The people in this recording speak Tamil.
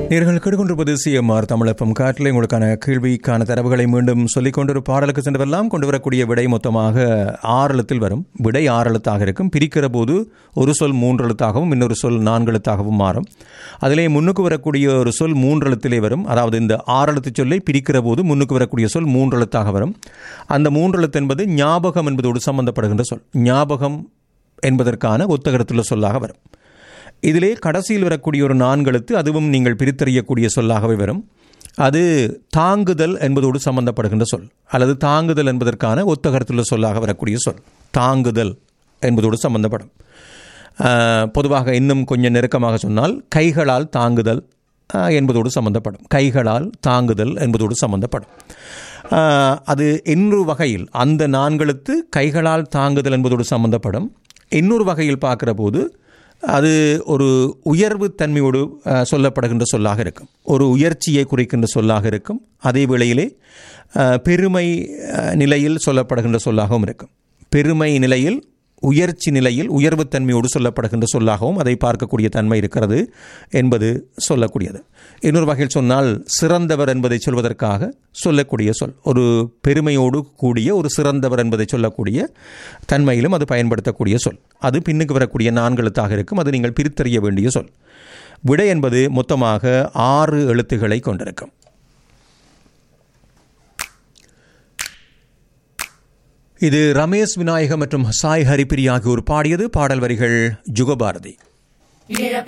நேர்கள் கேட்டுக்கொண்டிருப்பது சிஎம்ஆர் தமிழப்பம் காட்டில் உங்களுக்கான கேள்விக்கான தரவுகளை மீண்டும் சொல்லிக் கொண்டு ஒரு பாடலுக்கு சென்றவெல்லாம் கொண்டு வரக்கூடிய விடை மொத்தமாக ஆறு எழுத்தில் வரும் விடை ஆறு எழுத்தாக இருக்கும் பிரிக்கிற போது ஒரு சொல் மூன்று எழுத்தாகவும் இன்னொரு சொல் நான்கு எழுத்தாகவும் மாறும் அதிலே முன்னுக்கு வரக்கூடிய ஒரு சொல் மூன்று எழுத்திலே வரும் அதாவது இந்த ஆறு எழுத்து சொல்லை பிரிக்கிற போது முன்னுக்கு வரக்கூடிய சொல் மூன்று எழுத்தாக வரும் அந்த மூன்று எழுத்து என்பது ஞாபகம் என்பதோடு சம்பந்தப்படுகின்ற சொல் ஞாபகம் என்பதற்கான ஒத்தகரத்துள்ள சொல்லாக வரும் இதிலே கடைசியில் வரக்கூடிய ஒரு நான்கெழுத்து அதுவும் நீங்கள் பிரித்தறியக்கூடிய சொல்லாகவே வரும் அது தாங்குதல் என்பதோடு சம்பந்தப்படுகின்ற சொல் அல்லது தாங்குதல் என்பதற்கான ஒத்தகரத்துள்ள சொல்லாக வரக்கூடிய சொல் தாங்குதல் என்பதோடு சம்பந்தப்படும் ஆஹ், பொதுவாக இன்னும் கொஞ்சம் நெருக்கமாக சொன்னால் கைகளால் தாங்குதல் ஆஹ், என்பதோடு சம்பந்தப்படும் கைகளால் தாங்குதல் என்பதோடு சம்பந்தப்படும் ஆஹ், அது இன்னொரு வகையில் அந்த நான்கெழுத்து கைகளால் தாங்குதல் என்பதோடு சம்பந்தப்படும் இன்னொரு வகையில் பார்க்கிற போது அது ஒரு உயர்வு தன்மையோடு அஹ், சொல்லப்படுகின்ற சொல்லாக இருக்கும் ஒரு உயர்ச்சியை குறிக்கின்ற சொல்லாக இருக்கும் அதே வேளையிலே அஹ், பெருமை அஹ், நிலையில் சொல்லப்படுகின்ற சொல்லாகவும் இருக்கும் பெருமை நிலையில் உயர்ச்சி நிலையில் உயர்வுத்தன்மையோடு சொல்லப்படுகின்ற சொல்லாகவும் அதை பார்க்கக்கூடிய தன்மை இருக்கிறது என்பது சொல்லக்கூடியது இன்னொரு வகையில் சொன்னால் சிறந்தவர் என்பதை சொல்வதற்காக சொல்லக்கூடிய சொல் ஒரு பெருமையோடு கூடிய ஒரு சிறந்தவர் என்பதை சொல்லக்கூடிய தன்மையிலும் அது பயன்படுத்தக்கூடிய சொல் அது பின்னுக்கு வரக்கூடிய நான்கெழுத்தாக இருக்கும் அது நீங்கள் பிரித்தறிய வேண்டிய சொல் விடை என்பது மொத்தமாக ஆறு எழுத்துக்களை கொண்டிருக்கும் இது ரமேஷ் விநாயக மற்றும் சாய் ஹரிப்பிரி ஆகியோர் பாடியது பாடல் வரிகள் ஜுகபாரதி